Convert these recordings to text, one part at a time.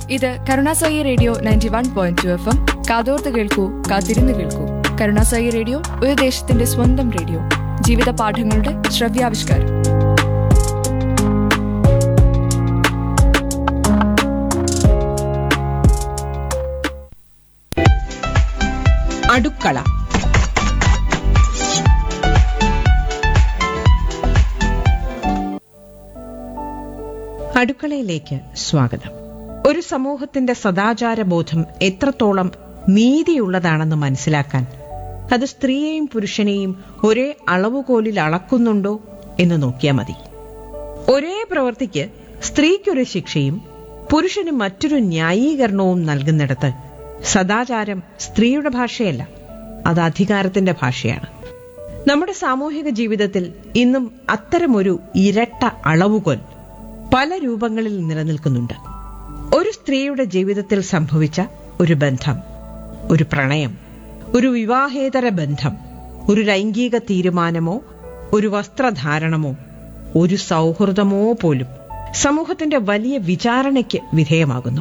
ഇത് Karunasai radio ninety one point two F M കാതോർത്ത് കേൾക്കൂ കാത്തിരുന്ന് കേൾക്കൂ കരുണാസായി റേഡിയോ ഒരു ദേശത്തിന്റെ സ്വന്തം റേഡിയോ ജീവിത പാഠങ്ങളുടെ ശ്രവ്യാവിഷ്കാരം അടുക്കള അടുക്കളയിലേക്ക് സ്വാഗതം ഒരു സമൂഹത്തിന്റെ സദാചാര ബോധം എത്രത്തോളം നീതിയുള്ളതാണെന്ന് മനസ്സിലാക്കാൻ അത് സ്ത്രീയെയും പുരുഷനെയും ഒരേ അളവുകോലിൽ അളക്കുന്നുണ്ടോ എന്ന് നോക്കിയാൽ മതി ഒരേ പ്രവൃത്തിക്ക് സ്ത്രീക്കൊരു ശിക്ഷയും പുരുഷന് മറ്റൊരു ന്യായീകരണവും നൽകുന്നിടത്ത് സദാചാരം സ്ത്രീയുടെ ഭാഷയല്ല അത് അധികാരത്തിന്റെ ഭാഷയാണ് നമ്മുടെ സാമൂഹിക ജീവിതത്തിൽ ഇന്നും അത്തരമൊരു ഇരട്ട അളവുകോൽ പല രൂപങ്ങളിൽ നിലനിൽക്കുന്നുണ്ട് ഒരു സ്ത്രീയുടെ ജീവിതത്തിൽ സംഭവിച്ച ഒരു ബന്ധം ഒരു പ്രണയം ഒരു വിവാഹേതര ബന്ധം ഒരു ലൈംഗിക തീരുമാനമോ ഒരു വസ്ത്രധാരണമോ ഒരു സൗഹൃദമോ പോലും സമൂഹത്തിന്റെ വലിയ വിചാരണയ്ക്ക് വിധേയമാകുന്നു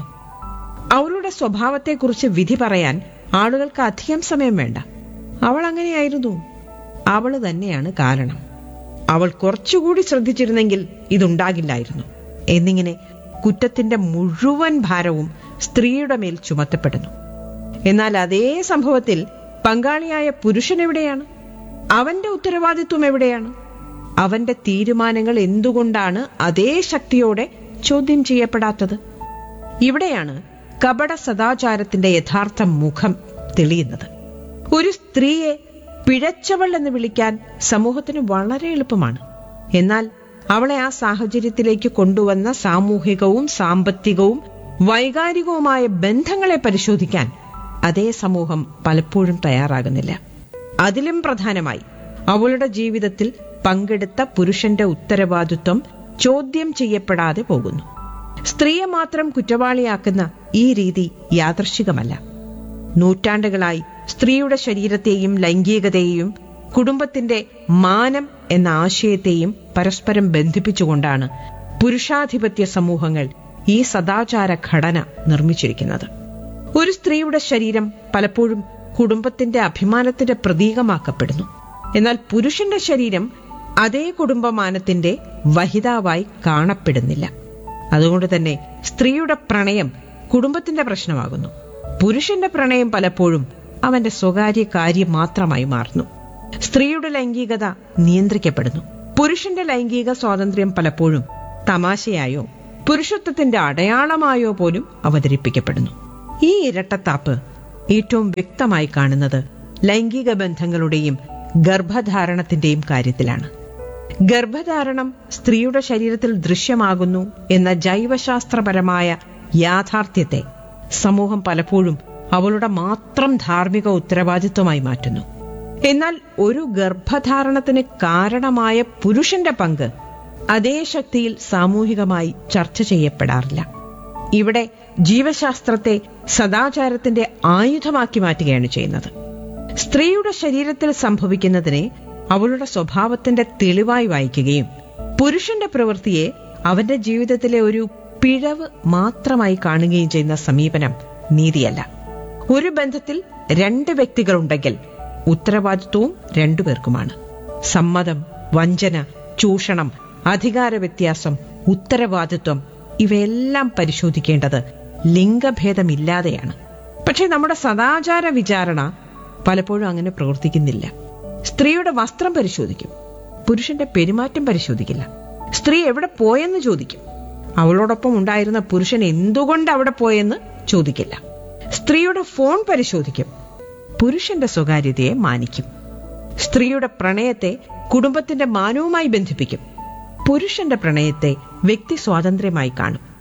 അവളുടെ സ്വഭാവത്തെക്കുറിച്ച് വിധി പറയാൻ ആളുകൾക്ക് അധികം സമയം വേണ്ട അവൾ അങ്ങനെയായിരുന്നു അവള് തന്നെയാണ് കാരണം അവൾ കുറച്ചുകൂടി ശ്രദ്ധിച്ചിരുന്നെങ്കിൽ ഇതുണ്ടാകില്ലായിരുന്നു എന്നിങ്ങനെ കുറ്റത്തിന്റെ മുഴുവൻ ഭാരവും സ്ത്രീയുടെ മേൽ ചുമത്തപ്പെടുന്നു എന്നാൽ അതേ സംഭവത്തിൽ പങ്കാളിയായ പുരുഷൻ എവിടെയാണ് അവന്റെ ഉത്തരവാദിത്വം എവിടെയാണ് അവന്റെ തീരുമാനങ്ങൾ എന്തുകൊണ്ടാണ് അതേ ശക്തിയോടെ ചോദ്യം ചെയ്യപ്പെടാത്തത് ഇവിടെയാണ് കപട സദാചാരത്തിന്റെ യഥാർത്ഥ മുഖം തെളിയുന്നത് ഒരു സ്ത്രീയെ പിഴച്ചവൾ എന്ന് വിളിക്കാൻ സമൂഹത്തിന് വളരെ എളുപ്പമാണ് എന്നാൽ അവളെ ആ സാഹചര്യത്തിലേക്ക് കൊണ്ടുവന്ന സാമൂഹികവും സാമ്പത്തികവും വൈകാരികവുമായ ബന്ധങ്ങളെ പരിശോധിക്കാൻ അതേ സമൂഹം പലപ്പോഴും തയ്യാറാകുന്നില്ല അതിലും പ്രധാനമായി അവളുടെ ജീവിതത്തിൽ പങ്കെടുത്ത പുരുഷന്റെ ഉത്തരവാദിത്വം ചോദ്യം ചെയ്യപ്പെടാതെ പോകുന്നു സ്ത്രീയെ മാത്രം കുറ്റവാളിയാക്കുന്ന ഈ രീതി യാദർശികമല്ല നൂറ്റാണ്ടുകളായി സ്ത്രീയുടെ ശരീരത്തെയും ലൈംഗികതയെയും കുടുംബത്തിന്റെ മാനം എന്ന ആശയത്തെയും പരസ്പരം ബന്ധിപ്പിച്ചുകൊണ്ടാണ് പുരുഷാധിപത്യ സമൂഹങ്ങൾ ഈ സദാചാര ഘടന നിർമ്മിച്ചിരിക്കുന്നത് ഒരു സ്ത്രീയുടെ ശരീരം പലപ്പോഴും കുടുംബത്തിന്റെ അഭിമാനത്തിന്റെ പ്രതീകമാക്കപ്പെടുന്നു എന്നാൽ പുരുഷന്റെ ശരീരം അതേ കുടുംബമാനത്തിന്റെ വഹിതാവായി കാണപ്പെടുന്നില്ല അതുകൊണ്ട് തന്നെ സ്ത്രീയുടെ പ്രണയം കുടുംബത്തിന്റെ പ്രശ്നമാകുന്നു പുരുഷന്റെ പ്രണയം പലപ്പോഴും അവന്റെ സ്വകാര്യ കാര്യം മാത്രമായി മാറുന്നു സ്ത്രീയുടെ ലൈംഗികത നിയന്ത്രിക്കപ്പെടുന്നു പുരുഷന്റെ ലൈംഗിക സ്വാതന്ത്ര്യം പലപ്പോഴും തമാശയായോ പുരുഷത്വത്തിന്റെ അടയാളമായോ പോലും അവതരിപ്പിക്കപ്പെടുന്നു ഈ ഇരട്ടത്താപ്പ് ഏറ്റവും വ്യക്തമായി കാണുന്നത് ലൈംഗിക ബന്ധങ്ങളുടെയും ഗർഭധാരണത്തിന്റെയും കാര്യത്തിലാണ് ഗർഭധാരണം സ്ത്രീയുടെ ശരീരത്തിൽ ദൃശ്യമാകുന്നു എന്ന ജൈവശാസ്ത്രപരമായ യാഥാർത്ഥ്യത്തെ സമൂഹം പലപ്പോഴും അവളുടെ മാത്രം ധാർമ്മിക ഉത്തരവാദിത്വമായി മാറ്റുന്നു എന്നാൽ ഒരു ഗർഭധാരണത്തിന് കാരണമായ പുരുഷന്റെ പങ്ക് അതേ ശക്തിയിൽ സാമൂഹികമായി ചർച്ച ചെയ്യപ്പെടാറില്ല ഇവിടെ ജീവശാസ്ത്രത്തെ സദാചാരത്തിന്റെ ആയുധമാക്കി മാറ്റുകയാണ് ചെയ്യുന്നത് സ്ത്രീയുടെ ശരീരത്തിൽ സംഭവിക്കുന്നതിനെ അവളുടെ സ്വഭാവത്തിന്റെ തെളിവായി വായിക്കുകയും പുരുഷന്റെ പ്രവൃത്തിയെ അവന്റെ ജീവിതത്തിലെ ഒരു പിഴവ് മാത്രമായി കാണുകയും ചെയ്യുന്ന സമീപനം നീതിയല്ല ഒരു ബന്ധത്തിൽ രണ്ട് വ്യക്തികളുണ്ടെങ്കിൽ ഉത്തരവാദിത്വവും രണ്ടുപേർക്കുമാണ് സമ്മതം വഞ്ചന ചൂഷണം അധികാര വ്യത്യാസം ഉത്തരവാദിത്വം ഇവയെല്ലാം പരിശോധിക്കേണ്ടത് ലിംഗഭേദമില്ലാതെയാണ് പക്ഷെ നമ്മുടെ സദാചാര വിചാരണ പലപ്പോഴും അങ്ങനെ പ്രവർത്തിക്കുന്നില്ല സ്ത്രീയുടെ വസ്ത്രം പരിശോധിക്കും പുരുഷന്റെ പെരുമാറ്റം പരിശോധിക്കില്ല സ്ത്രീ എവിടെ പോയെന്ന് ചോദിക്കും അവളോടൊപ്പം ഉണ്ടായിരുന്ന പുരുഷൻ എന്തുകൊണ്ട് അവിടെ പോയെന്ന് ചോദിക്കില്ല സ്ത്രീയുടെ ഫോൺ പരിശോധിക്കും പുരുഷന്റെ സ്വകാര്യതയെ മാനിക്കും സ്ത്രീയുടെ പ്രണയത്തെ കുടുംബത്തിന്റെ മാനവുമായി ബന്ധിപ്പിക്കും പുരുഷന്റെ പ്രണയത്തെ വ്യക്തി സ്വാതന്ത്ര്യമായി കാണും